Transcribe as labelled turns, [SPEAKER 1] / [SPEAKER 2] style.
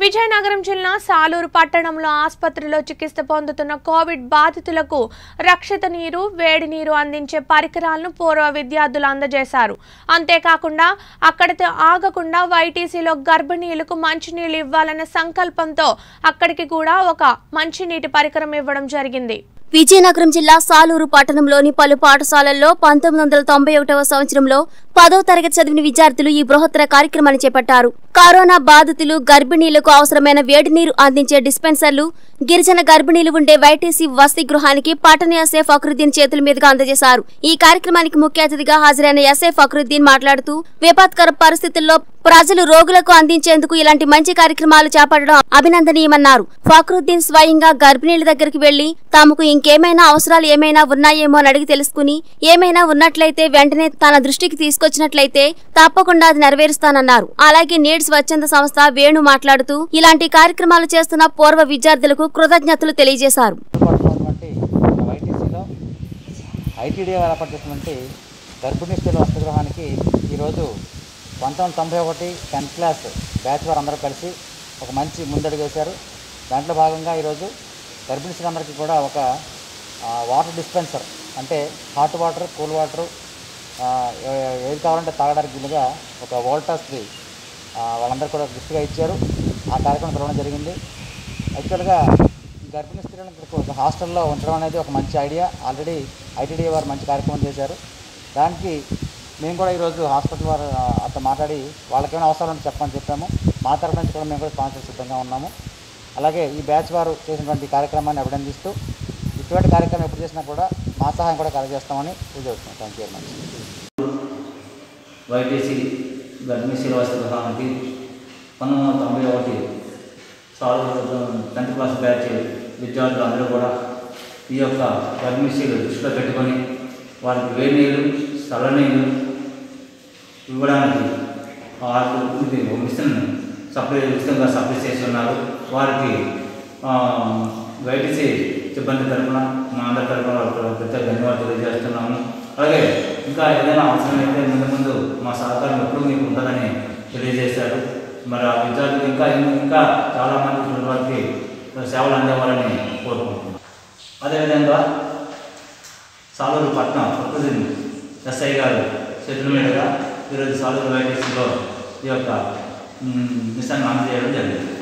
[SPEAKER 1] విజయనగరం జిల్లా సాలూరు పట్టణంలో ఆసుపత్రిలో చికిత్స పొందుతున్న కోవిడ్ బాధితులకు రక్షిత నీరు వేడి నీరు అందించే పరికరాలను పూర్వ విద్యార్థులు అందజేశారు అంతేకాకుండా అక్కడితో ఆగకుండా వైటీసీలో గర్భిణీలకు మంచినీళ్లు ఇవ్వాలనే సంకల్పంతో అక్కడికి కూడా ఒక మంచినీటి పరికరం ఇవ్వడం జరిగింది
[SPEAKER 2] విజయనగరం జిల్లా సాలూరు పట్టణంలోని పలు పాఠశాలల్లో పంతొమ్మిది వందల తొంభై ఒకటవ సంవత్సరంలో పదో తరగతి చదివిన విద్యార్థులు ఈ బృహత్తర కార్యక్రమాన్ని చేపట్టారు కరోనా బాధితులు గర్భిణీలకు అవసరమైన వేడి నీరు అందించే డిస్పెన్సర్లు గిరిజన గర్భిణీలు ఉండే వైటీసీ వసతి గృహానికి పట్టణ ఎస్ఏ ఫక్రుద్దీన్ చేతుల మీదుగా అందజేశారు ఈ కార్యక్రమానికి ముఖ్య అతిథిగా హాజరైన ఎస్ఏ ఫక్రుద్దీన్ మాట్లాడుతూ విపత్కర పరిస్థితుల్లో ప్రజలు రోగులకు అందించేందుకు ఇలాంటి మంచి కార్యక్రమాలు చేపట్టడం అభినందనీయమన్నారు ఫక్రుద్దీన్ స్వయంగా గర్భిణీల దగ్గరికి వెళ్లి తమకు ఇంకేమైనా అవసరాలు ఏమైనా ఉన్నాయేమో అని అడిగి తెలుసుకుని ఏమైనా ఉన్నట్లయితే వెంటనే తన దృష్టికి తీసుకొచ్చినట్లయితే తప్పకుండా అది నెరవేరుస్తానన్నారు అలాగే నీడ్స్ స్వచ్ఛంద సంస్థ వేణు మాట్లాడుతూ ఇలాంటి కార్యక్రమాలు చేస్తున్న పూర్వ విద్యార్థులకు కృతజ్ఞతలు తెలియజేశారు
[SPEAKER 3] పడుతున్నటువంటి వైటీసీలో ఐటీడీ ఏర్పాటు చేసినటువంటి గర్భిణీ స్త్రీల వసతి గృహానికి ఈరోజు పంతొమ్మిది తొంభై ఒకటి టెన్త్ క్లాస్ బ్యాచ్ వారు అందరూ కలిసి ఒక మంచి ముందడుగు వేశారు దాంట్లో భాగంగా ఈరోజు గర్భిణీ స్త్రీలందరికీ కూడా ఒక ఆ, వాటర్ డిస్పెన్సర్ అంటే హాట్ వాటర్ కూల్ వాటర్ ఆ, ఏ- ఏది కావాలంటే తాగడానికి వీలుగా ఒక వోల్టాస్ది వాళ్ళందరూ కూడా గిఫ్ట్గా ఇచ్చారు ఆ కార్యక్రమం జరగడం జరిగింది యాక్చువల్గా ఈ గర్భిణీ స్త్రీలను ఇక్కడ ఒక హాస్టల్లో ఉంచడం అనేది ఒక మంచి ఐడియా ఆల్రెడీ ఐటీడీ వారు మంచి కార్యక్రమం చేశారు దానికి మేము కూడా ఈరోజు హాస్పిటల్ వారు ఆ, అట్లా మాట్లాడి వాళ్ళకేమైనా అవసరం ఉంటే చెప్పమని చెప్పాము మా తరఫు నుంచి కూడా మేము కూడా స్పాన్సర్ సిద్ధంగా ఉన్నాము అలాగే ఈ బ్యాచ్ వారు చేసినటువంటి కార్యక్రమాన్ని అభినందిస్తూ ఇటువంటి కార్యక్రమం ఎప్పుడు చేసినా కూడా మా సహాయం కూడా కలగజేస్తామని తెలియజేస్తున్నాం thank you very much
[SPEAKER 4] YTC గర్భిణీ శ్రీనివాస గృహానికి పంతొమ్మిది వందల తొంభై ఒకటి సాల్వ్ టెన్త్ క్లాస్ బ్యాచ్ విద్యార్థులు అందరూ కూడా ఈ యొక్క గర్భిణీ స్త్రీలు దృష్టిలో పెట్టుకొని వారికి వేడి నీళ్ళు చల్ల నీళ్ళు ఇవ్వడానికి వారికి ఇది ఒక మిషన్ సప్లై ఉచితంగా సప్లై చేసి ఉన్నారు వారికి వైటీసీ సిబ్బంది తరఫున మా అందరి తరఫున వాళ్ళకి ప్రత్యేక ధన్యవాదాలు తెలియజేస్తున్నాము అలాగే ఇంకా ఏదైనా అవసరమైతే ముందు ముందు మా సహకారం ఎప్పుడు మీకు ఉంటుందని తెలియజేశారు మరి ఆ విద్యార్థులు ఇంకా ఇంకా చాలామంది ఇటువంటి వారికి సేవలు అందేవాలని కోరుకుంటున్నాం అదేవిధంగా సాలూరు పట్నం ప్రకృతి ఎస్ఐ గారు చేతుల మీదుగా ఈరోజు సాలూరు వైటీసీలో ఈ యొక్క మ్, మిషన్ అందజేయడం జరిగింది